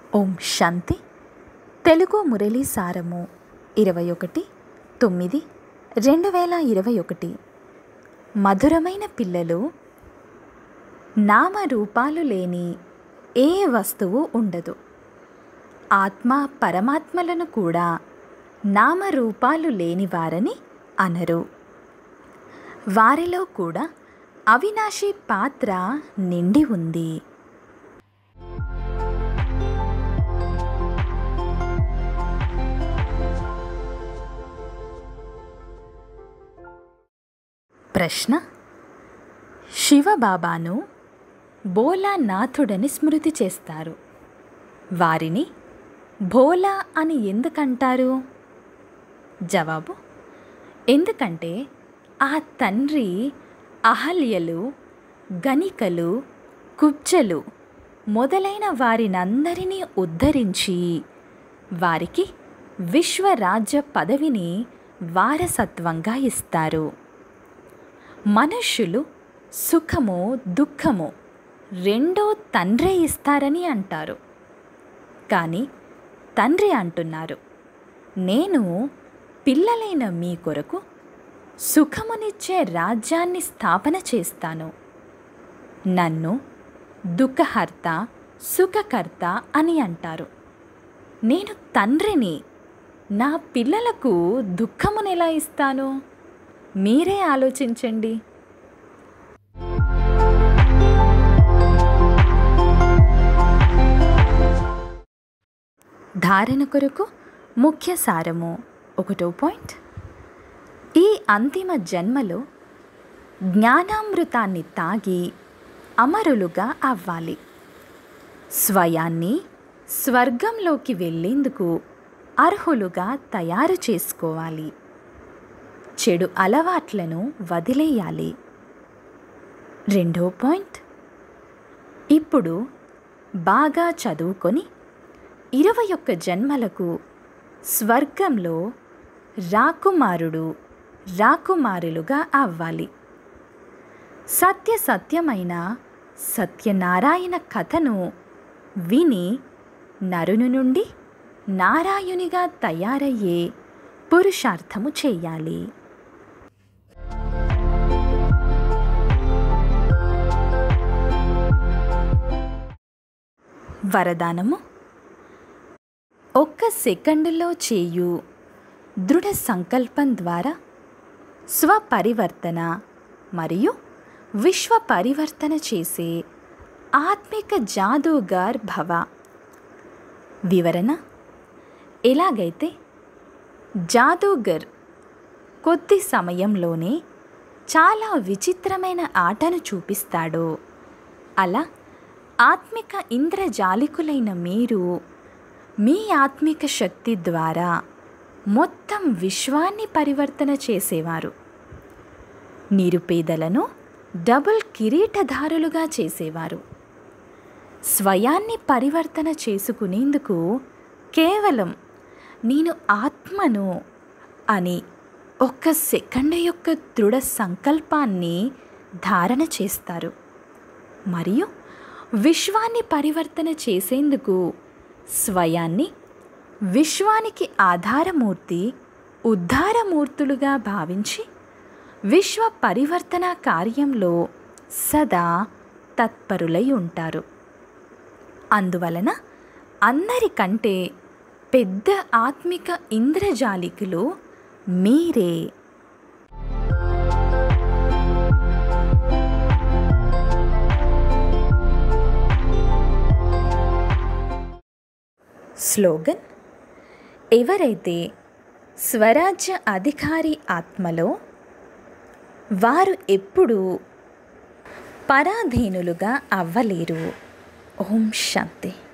ఓం శాంతి తెలుగు మురళీ సారము ఇరవై ఒకటి తొమ్మిది రెండు వేల ఇరవై ఒకటి మధురమైన పిల్లలు నామరూపాలు లేని ఏ వస్తువు ఉండదు ఆత్మ పరమాత్మలను కూడా నామరూపాలు లేని వారని అనరు వారిలో కూడా అవినాశి పాత్ర నిండి ఉంది ప్రశ్న శివబాబాను భోలానాథుడని స్మృతి చేస్తారు వారిని భోలా అని ఎందుకంటారు జవాబు ఎందుకంటే ఆ తండ్రి అహల్యలు గణికలు కుబ్జలు మొదలైన వారినందరినీ ఉద్ధరించి వారికి విశ్వరాజ్య పదవిని వారసత్వంగా ఇస్తారు మనుష్యులు సుఖము దుఃఖము రెండో తండ్రే ఇస్తారని అంటారు కానీ తండ్రి అంటున్నారు నేను పిల్లలైన మీ కొరకు సుఖమునిచ్చే రాజ్యాన్ని స్థాపన చేస్తాను నన్ను దుఃఖహర్త సుఖకర్త అని అంటారు నేను తండ్రిని నా పిల్లలకు దుఃఖమునెలా ఇస్తాను మీరే ఆలోచించండి ధారణ కొరకు ముఖ్య సారము ఒకటో పాయింట్ ఈ అంతిమ జన్మలో జ్ఞానామృతాన్ని తాగి అమరులుగా అవ్వాలి స్వయాన్ని స్వర్గంలోకి వెళ్ళేందుకు అర్హులుగా తయారు చేసుకోవాలి చెడు అలవాట్లను వదిలేయాలి రెండో పాయింట్ ఇప్పుడు బాగా చదువుకొని ఇరవై ఒక్క జన్మలకు స్వర్గంలో రాకుమారుడు రాకుమారులుగా అవ్వాలి సత్య సత్యమైన సత్యనారాయణ కథను విని నరుని నుండి నారాయునిగా తయారయ్యే పురుషార్థము చేయాలి వరదానము ఒక్క సెకండులో చేయు దృఢ సంకల్పం ద్వారా స్వపరివర్తన మరియు విశ్వ పరివర్తన చేసే ఆత్మిక జాదూగార్ భవ వివరణ ఎలాగైతే జాదూగర్ కొద్ది సమయంలోనే చాలా విచిత్రమైన ఆటను చూపిస్తాడో అలా ఆత్మిక ఇంద్రజాలికులైన మీరు మీ ఆత్మిక శక్తి ద్వారా మొత్తం విశ్వాన్ని పరివర్తన చేసేవారు నిరుపేదలను డబుల్ కిరీటధారులుగా చేసేవారు స్వయాన్ని పరివర్తన చేసుకునేందుకు కేవలం నేను ఆత్మను అని ఒక్క సెకండ్ యొక్క దృఢ సంకల్పాన్ని ధారణ చేస్తారు మరియు విశ్వాన్ని పరివర్తన చేసేందుకు స్వయాన్ని విశ్వానికి ఆధారమూర్తి ఉద్ధారమూర్తులుగా భావించి విశ్వ పరివర్తన కార్యంలో సదా తత్పరులై ఉంటారు అందువలన అందరికంటే పెద్ద ఆత్మిక ఇంద్రజాలికులు మీరే స్లోగన్ ఎవరైతే స్వరాజ్య అధికారి ఆత్మలో వారు ఎప్పుడూ పరాధీనులుగా అవ్వలేరు ఓం శాంతి